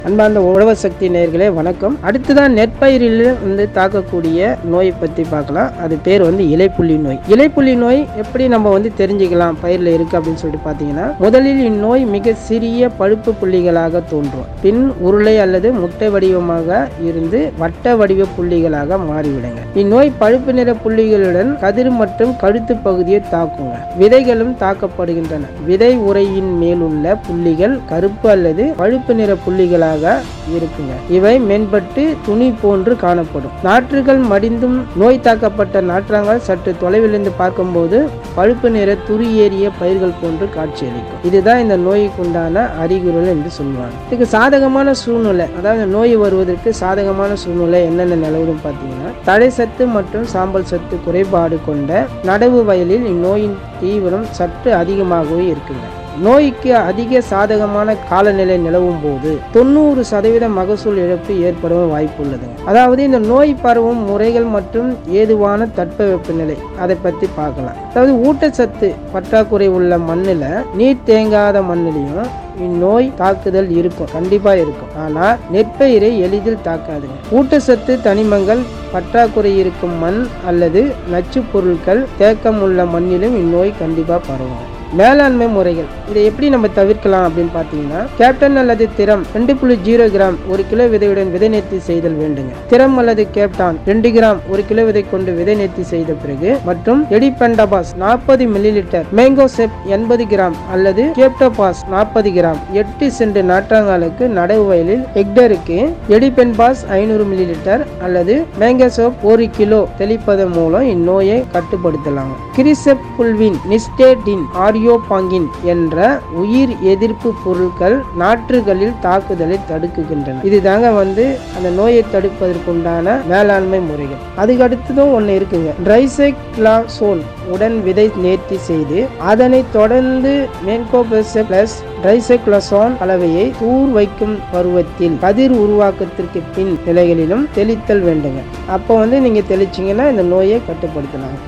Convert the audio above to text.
அன்பார்ந்த உழவர் சக்தி நேயர்களே வணக்கம் அடுத்ததான் நெற்பயிரில் வந்து தாக்கக்கூடிய நோயை பற்றி பார்க்கலாம் அது பேர் வந்து இலைப்புள்ளி நோய் இலைப்புள்ளி நோய் எப்படி நம்ம வந்து தெரிஞ்சுக்கலாம் பயிரில் இருக்கு அப்படின்னு சொல்லிட்டு பார்த்தீங்கன்னா முதலில் இந்நோய் மிக சிறிய பழுப்பு புள்ளிகளாக தோன்றும் பின் உருளை அல்லது முட்டை வடிவமாக இருந்து வட்ட வடிவ புள்ளிகளாக மாறிவிடுங்க இந்நோய் பழுப்பு நிற புள்ளிகளுடன் கதிர் மற்றும் கழுத்து பகுதியை தாக்குங்க விதைகளும் தாக்கப்படுகின்றன விதை உரையின் மேலுள்ள புள்ளிகள் கருப்பு அல்லது பழுப்பு நிற புள்ளிகளாக இருக்குங்க இவை மென்பட்டு துணி போன்று காணப்படும் நாற்றுகள் மடிந்தும் நோய் தாக்கப்பட்ட நாற்றங்கள் சற்று தொலைவிலிருந்து பார்க்கும்போது பழுப்பு நிற துரு ஏறிய பயிர்கள் போன்று காட்சியளிக்கும் இதுதான் இந்த நோய்க்கு உண்டான அறிகுறிகள் என்று சொல்லுவாங்க இதுக்கு சாதகமான சூழ்நிலை அதாவது நோய் வருவதற்கு சாதகமான சூழ்நிலை என்னென்ன நிலவரும் பார்த்தீங்கன்னா தடை சத்து மற்றும் சாம்பல் சத்து குறைபாடு கொண்ட நடவு வயலில் இந்நோயின் தீவிரம் சற்று அதிகமாகவே இருக்குங்க நோய்க்கு அதிக சாதகமான காலநிலை நிலவும் போது தொண்ணூறு சதவீத மகசூல் இழப்பு ஏற்படவும் வாய்ப்பு உள்ளதுங்க அதாவது இந்த நோய் பரவும் முறைகள் மற்றும் ஏதுவான தட்பவெப்பநிலை அதை பற்றி பார்க்கலாம் அதாவது ஊட்டச்சத்து பற்றாக்குறை உள்ள மண்ணில் நீர் தேங்காத மண்ணிலையும் இந்நோய் தாக்குதல் இருக்கும் கண்டிப்பா இருக்கும் ஆனா நெற்பயிரை எளிதில் தாக்காதுங்க ஊட்டச்சத்து தனிமங்கள் பற்றாக்குறை இருக்கும் மண் அல்லது நச்சுப் பொருட்கள் தேக்கம் உள்ள மண்ணிலும் இந்நோய் கண்டிப்பா பரவும் மேலாண்மை முறைகள் இதை எப்படி நம்ம தவிர்க்கலாம் அப்படின்னு பார்த்தீங்கன்னா கேப்டன் அல்லது திறம் ரெண்டு புள்ளி ஜீரோ கிராம் ஒரு கிலோ விதையுடன் விதை நேர்த்தி செய்தல் வேண்டுங்க திறம் அல்லது கேப்டான் ரெண்டு கிராம் ஒரு கிலோ விதை கொண்டு விதை நேர்த்தி செய்த பிறகு மற்றும் எடிபெண்டபாஸ் நாற்பது மில்லி லிட்டர் மேங்கோ செப் எண்பது கிராம் அல்லது கேப்டோபாஸ் நாற்பது கிராம் எட்டு சென்ட் நாற்றாங்காலுக்கு நடவு வயலில் ஹெக்டருக்கு எடிபென்பாஸ் ஐநூறு மில்லி லிட்டர் அல்லது மேங்கோ சோப் ஒரு கிலோ தெளிப்பதன் மூலம் இந்நோயை கட்டுப்படுத்தலாம் கிரிசெப் புல்வின் நிஸ்டேட்டின் ஆரியோபாங்கின் என்ற உயிர் எதிர்ப்பு பொருட்கள் நாற்றுகளில் தாக்குதலை தடுக்குகின்றன இதுதாங்க வந்து அந்த நோயை தடுப்பதற்குண்டான மேலாண்மை முறைகள் அதுக்கு அடுத்ததும் ஒன்று இருக்குங்க ட்ரைசைக்ளாசோல் உடன் விதை நேர்த்தி செய்து அதனை தொடர்ந்து மேன்கோபெச பிளஸ் ட்ரைசைக்ளசான் கலவையை தூர் வைக்கும் பருவத்தில் கதிர் உருவாக்கத்திற்கு பின் நிலைகளிலும் தெளித்தல் வேண்டுங்க அப்போ வந்து நீங்கள் தெளிச்சிங்கன்னா இந்த நோயை கட்டுப்படுத்தலாம்